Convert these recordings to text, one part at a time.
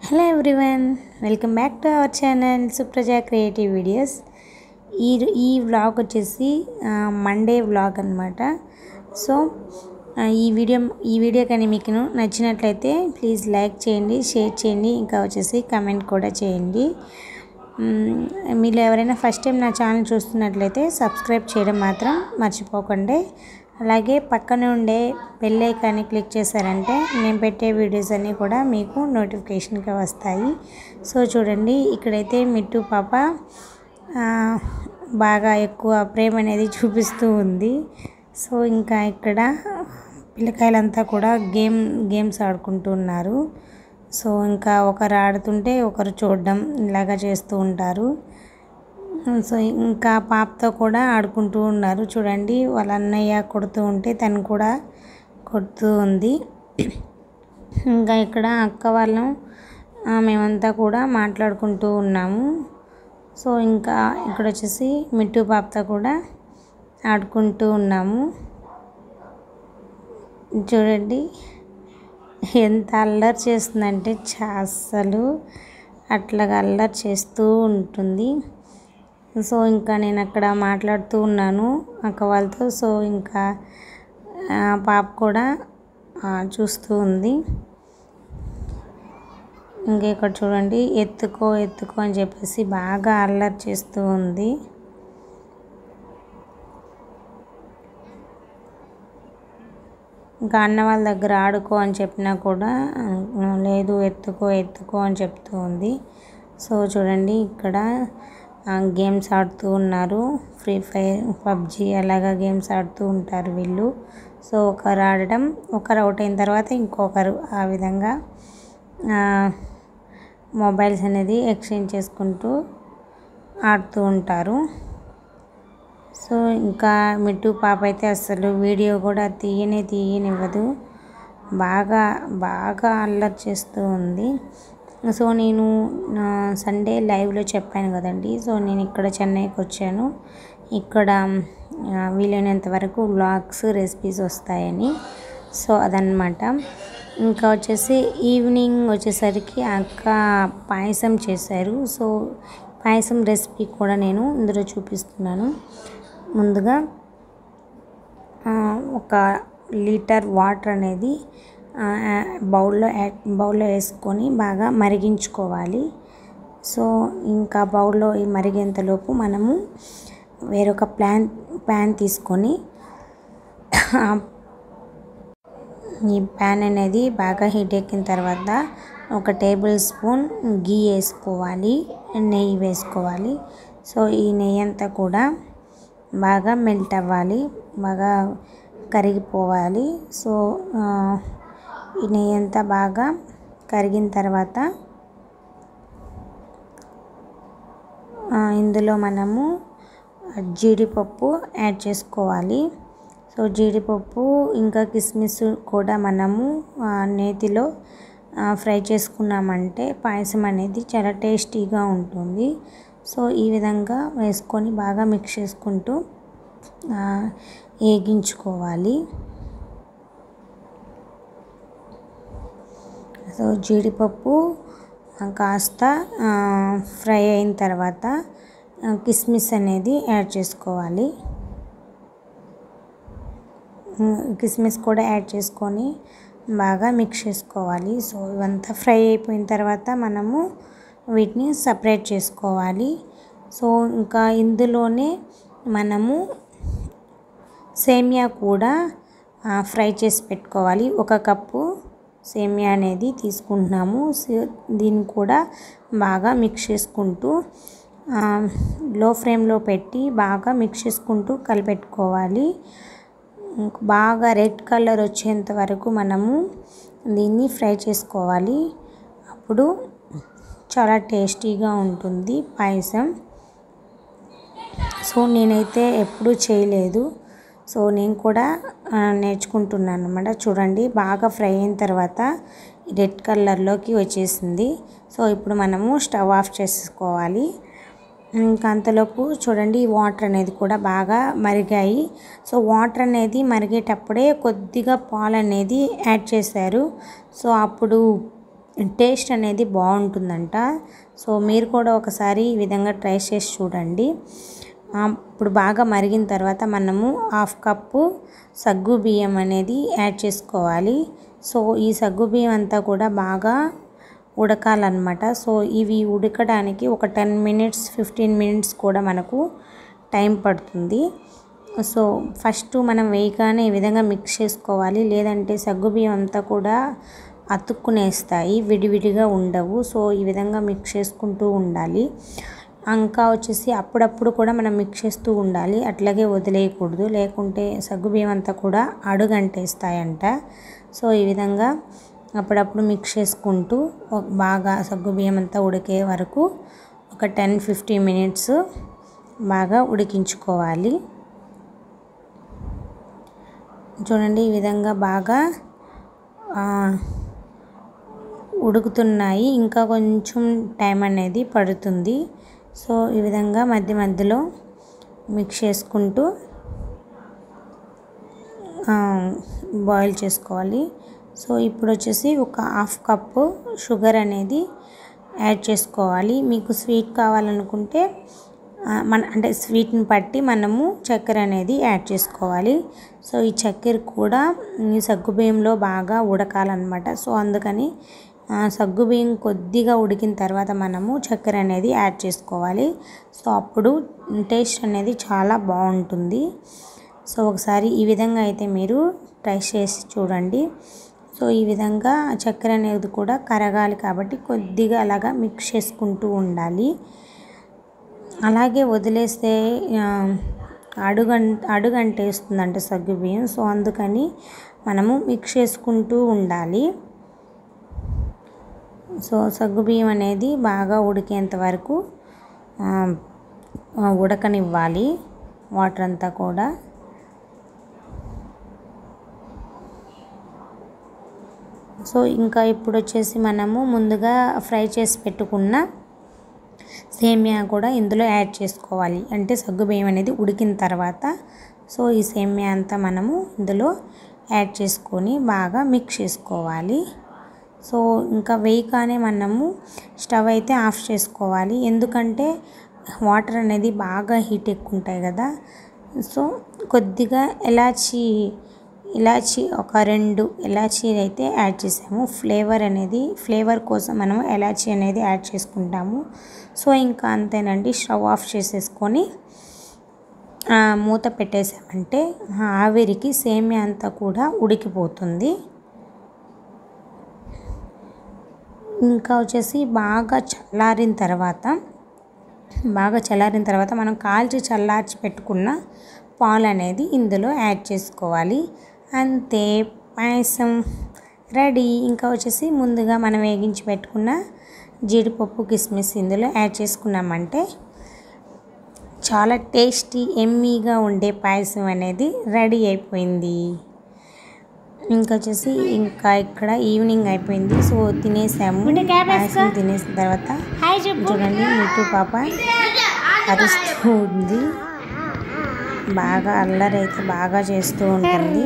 Hello everyone welcome back to our channel Supraja creative videos ఈ ఈ vlog వచ్చేసి Monday vlog అనమాట సో ఆ, ఈ వీడియో ఈ వీడియో కానీ మీకు నచ్చినట్లయితే ప్లీజ్ లైక్ చేయండి షేర్ చేయండి ఇంకా వచ్చేసి కమెంట్ కూడా చేయండి మ్మ్, మీరు ఎవరైనా ఫస్ట్ టైం నా ఛానల్ చూస్తున్నట్లయితే సబ్స్క్రైబ్ చేయడం మాత్రం మర్చిపోకండి అలాగే పక్కనే ఉండే బెల్ ఐకాన్ని క్లిక్ చేశారంటే నేను పెట్టే వీడియోస్ అన్నీ కూడా మీకు నోటిఫికేషన్గా వస్తాయి సో చూడండి ఇక్కడైతే మిట్టు పాప ఆ, బాగా ఎక్కువ ప్రేమ అనేది చూపిస్తూ ఉంది సో ఇంకా ఇక్కడ పిల్లకాయలంతా కూడా గేమ్ గేమ్స్ ఆడుకుంటూ ఉన్నారు సో ఇంకా ఒకరు ఆడుతుంటే ఒకరు చూడడం ఇలాగా చేస్తూ ఉంటారు సో ఇంకా పాపతో కూడా ఆడుకుంటూ ఉన్నారు చూడండి వాళ్ళ అన్నయ్య కొడుతూ ఉంటే తను కూడా కొడుతూ ఉంది ఇంకా ఇక్కడ అక్క వాళ్ళం ఆ, మేమంతా కూడా మాట్లాడుకుంటూ ఉన్నాము సో ఇంకా ఇక్కడ వచ్చేసి మిట్టు పాపతో కూడా ఆడుకుంటూ ఉన్నాము చూడండి ఎంత అల్లరి చేస్తుందంటే చా అస్సలు అట్లాగా అల్లరి చేస్తూ ఉంటుంది సో ఇంకా నేను అక్కడ మాట్లాడుతూ ఉన్నాను అక్క వాళ్ళతో సో ఇంకా ఆ, పాప కూడా ఆ, చూస్తూ ఉంది ఇంకా ఇక్కడ చూడండి ఎత్తుకో ఎత్తుకో అని చెప్పేసి బాగా అల్లరి చేస్తూ ఉంది ఇంకా అన్న వాళ్ళ దగ్గర ఆడుకో అని చెప్పినా కూడా "ఆ, లేదు ఎత్తుకో ఎత్తుకో అని చెప్తూ ఉంది సో చూడండి ఇక్కడ ఆ, గేమ్స్ ఆడుతూ ఉన్నారు ఫ్రీ ఫైర్ పబ్జి అలాగా గేమ్స్ ఆడుతూ ఉంటారు వీళ్ళు సో ఒకరు ఆడడం ఒకరు అవుట్ అయిన తర్వాత ఇంకొకరు ఆ విధంగా ఆ, మొబైల్స్ అనేది ఎక్స్చేంజ్ చేసుకుంటూ ఆడుతూ ఉంటారు సో ఇంకా మిట్టు పాప అయితే అసలు వీడియో కూడా తీయనే తీయనివ్వదు బాగా బాగా అల్లరి చేస్తూ ఉంది సో నేను నా సండే లైవ్లో చెప్పాను కదండి సో నేను ఇక్కడ చెన్నైకి వచ్చాను ఇక్కడ ఆ, వీలైనంత వరకు వ్లాగ్స్ రెసిపీస్ వస్తాయని సో అదనమాట ఇంకా వచ్చేసి ఈవినింగ్ వచ్చేసరికి అక్క పాయసం చేశారు సో పాయసం రెసిపీ కూడా నేను ఇందులో చూపిస్తున్నాను ముందుగా ఆ, ఒక లీటర్ వాటర్ అనేది ఆ, బౌల్లో యాడ్ బౌల్లో వేసుకొని బాగా మరిగించుకోవాలి సో ఇంకా బౌల్లో ఈ మరిగేంతలోపు మనము వేరొక ప్లాన్ ప్యాన్ తీసుకొని ఆ ఈ ప్యాన్ అనేది బాగా హీట్ ఎక్కిన తర్వాత ఒక టేబుల్ స్పూన్ గీ వేసుకోవాలి నెయ్యి వేసుకోవాలి సో ఈ నెయ్యి అంతా కూడా బాగా మెల్ట్ అవ్వాలి బాగా కరిగిపోవాలి సో ఆ, ఈ నెయ్యి అంతా బాగా కరిగిన తర్వాత ఆ, ఇందులో మనము జీడిపప్పు యాడ్ చేసుకోవాలి సో జీడిపప్పు ఇంకా కిస్మిస్ కూడా మనము ఆ, నేతిలో ఆ, ఫ్రై చేసుకున్నామంటే పాయసం అనేది చాలా టేస్టీగా ఉంటుంది సో ఈ విధంగా వేసుకొని బాగా మిక్స్ చేసుకుంటూ ఆ, వేగించుకోవాలి సో జీడిపప్పు ఆ, కాస్త ఆ, ఫ్రై అయిన తర్వాత ఆ, కిస్మిస్ అనేది యాడ్ చేసుకోవాలి ఉమ్, కిస్మిస్ కూడా యాడ్ చేసుకొని బాగా మిక్స్ చేసుకోవాలి సో ఇవంతా ఫ్రై అయిపోయిన తర్వాత మనము వీటిని సపరేట్ చేసుకోవాలి సో ఇంకా ఇందులోనే మనము సేమియా కూడా ఆ, ఫ్రై చేసి పెట్టుకోవాలి ఒక కప్పు సేమియా అనేది తీసుకుంటున్నాము సో దీన్ని కూడా బాగా మిక్స్ చేసుకుంటూ ఆ, లో ఫ్లేమ్లో పెట్టి బాగా మిక్స్ చేసుకుంటూ కలిపెట్టుకోవాలి ఇంక బాగా రెడ్ కలర్ వచ్చేంత వరకు మనము దీన్ని ఫ్రై చేసుకోవాలి అప్పుడు చాలా టేస్టీగా ఉంటుంది పాయసం సో నేనైతే ఎప్పుడూ చేయలేదు సో నేను కూడా ఆ, నేర్చుకుంటున్నాను అనమాట చూడండి బాగా ఫ్రై అయిన తర్వాత రెడ్ కలర్లోకి వచ్చేసింది సో ఇప్పుడు మనము స్టవ్ ఆఫ్ చేసుకోవాలి ఇంకా అంతలోపు చూడండి వాటర్ అనేది కూడా బాగా మరిగాయి సో వాటర్ అనేది మరిగేటప్పుడే కొద్దిగా పాలు అనేది యాడ్ చేశారు సో అప్పుడు టేస్ట్ అనేది బాగుంటుందంట సో మీరు కూడా ఒకసారి ఈ విధంగా ట్రై చేసి చూడండి ఆ, ఇప్పుడు బాగా మరిగిన తర్వాత మనము హాఫ్ కప్పు సగ్గు బియ్యం అనేది యాడ్ చేసుకోవాలి సో ఈ సగ్గు బియ్యం అంతా కూడా బాగా ఉడకాలన్నమాట సో ఇవి ఉడకడానికి ఒక టెన్ మినిట్స్ ఫిఫ్టీన్ మినిట్స్ కూడా మనకు టైం పడుతుంది సో ఫస్ట్ మనం వేయగానే ఈ విధంగా మిక్స్ చేసుకోవాలి లేదంటే సగ్గుబియ్యం అంతా కూడా అతుక్కునేస్తాయి విడివిడిగా ఉండవు సో ఈ విధంగా మిక్స్ చేసుకుంటూ ఉండాలి ఇంకా వచ్చేసి అప్పుడప్పుడు కూడా మనం మిక్స్ చేస్తూ ఉండాలి అట్లాగే వదిలేయకూడదు లేకుంటే సగ్గుబియ్యం అంతా కూడా అడుగంటేస్తాయంట సో ఈ విధంగా అప్పుడప్పుడు మిక్స్ చేసుకుంటూ ఒక- బాగా సగ్గుబియ్యం అంతా ఉడికే వరకు ఒక టెన్ ఫిఫ్టీ మినిట్స్ బాగా ఉడికించుకోవాలి చూడండి ఈ విధంగా బాగా ఆ, ఉడుకుతున్నాయి ఇంకా కొంచెం టైం అనేది పడుతుంది సో ఈ విధంగా మధ్య మధ్యలో మిక్స్ చేసుకుంటూ బాయిల్ చేసుకోవాలి సో ఇప్పుడు వచ్చేసి ఒక హాఫ్ కప్పు షుగర్ అనేది యాడ్ చేసుకోవాలి మీకు స్వీట్ కావాలనుకుంటే ఆ, మన అంటే స్వీట్ని బట్టి మనము చక్కెర అనేది యాడ్ చేసుకోవాలి సో ఈ చక్కెర కూడా ఈ సగ్గుబియ్యంలో బాగా ఉడకాలన్నమాట సో అందుకని ఆ, సగ్గుబియ్యం కొద్దిగా ఉడికిన తర్వాత మనము చక్కెర అనేది యాడ్ చేసుకోవాలి సో అప్పుడు టేస్ట్ అనేది చాలా బాగుంటుంది సో ఒకసారి ఈ విధంగా అయితే మీరు ట్రై చేసి చూడండి సో ఈ విధంగా చక్కెర అనేది కూడా కరగాలి కాబట్టి కొద్దిగా అలాగా మిక్స్ చేసుకుంటూ ఉండాలి అలాగే వదిలేస్తే ఆ, అడుగం అడుగంటేస్తుందంట సగ్గు బియ్యం సో అందుకని మనము మిక్స్ చేసుకుంటూ ఉండాలి సో సగ్గు బియ్యం అనేది బాగా ఉడికేంత వరకు ఆ, ఆ, ఉడకనివ్వాలి వాటర్ అంతా కూడా సో ఇంకా ఇప్పుడు వచ్చేసి మనము ముందుగా ఫ్రై చేసి పెట్టుకున్న సేమియా కూడా ఇందులో యాడ్ చేసుకోవాలి అంటే సగ్గుబియ్యం అనేది ఉడికిన తర్వాత సో ఈ సేమియా అంతా మనము ఇందులో యాడ్ చేసుకొని బాగా మిక్స్ చేసుకోవాలి సో ఇంకా వేయగానే మనము స్టవ్ అయితే ఆఫ్ చేసుకోవాలి ఎందుకంటే వాటర్ అనేది బాగా హీట్ ఎక్కువ ఉంటాయి కదా సో కొద్దిగా ఎలాచి ఇలాచి ఒక రెండు ఇలాచీ అయితే యాడ్ చేసాము ఫ్లేవర్ అనేది ఫ్లేవర్ కోసం మనము ఎలాచీ అనేది యాడ్ చేసుకుంటాము సో ఇంకా అంతేనండి స్టవ్ ఆఫ్ చేసేసుకొని ఆ, మూత పెట్టేసామంటే ఆ ఆవిరికి సేమియా అంతా కూడా ఉడికిపోతుంది ఇంకా వచ్చేసి బాగా చల్లారిన తర్వాత బాగా చల్లారిన తర్వాత మనం కాల్చి చల్లార్చి పెట్టుకున్న పాలు అనేది ఇందులో యాడ్ చేసుకోవాలి అంతే పాయసం రెడీ ఇంకా వచ్చేసి ముందుగా మనం వేగించి పెట్టుకున్న జీడిపప్పు కిస్మిస్ ఇందులో యాడ్ చేసుకున్నామంటే చాలా టేస్టీ ఎమ్మీగా ఉండే పాయసం అనేది రెడీ అయిపోయింది ఇంకా వచ్చేసి ఇంకా ఇక్కడ ఈవినింగ్ అయిపోయింది సో తినేసాము పాయసం తినేసిన తర్వాత హాయ్ చెప్పు చూడండి మిట్టు పాప అరుస్తూ ఉంది బాగా అల్లరి అయితే బాగా చేస్తూ ఉంటుంది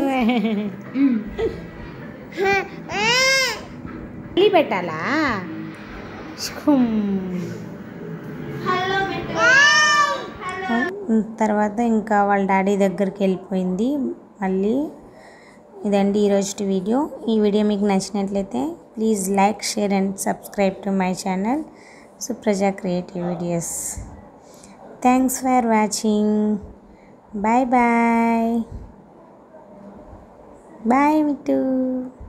మళ్ళీ పెట్టాలా షుమ్. తర్వాత ఇంకా వాళ్ళ డాడీ దగ్గరికి వెళ్ళిపోయింది మళ్ళీ ఇదండి ఈరోజు వీడియో ఈ వీడియో మీకు నచ్చినట్లయితే please like share and subscribe to my channel Supraja creative videos thanks for watching bye bye bye Mittu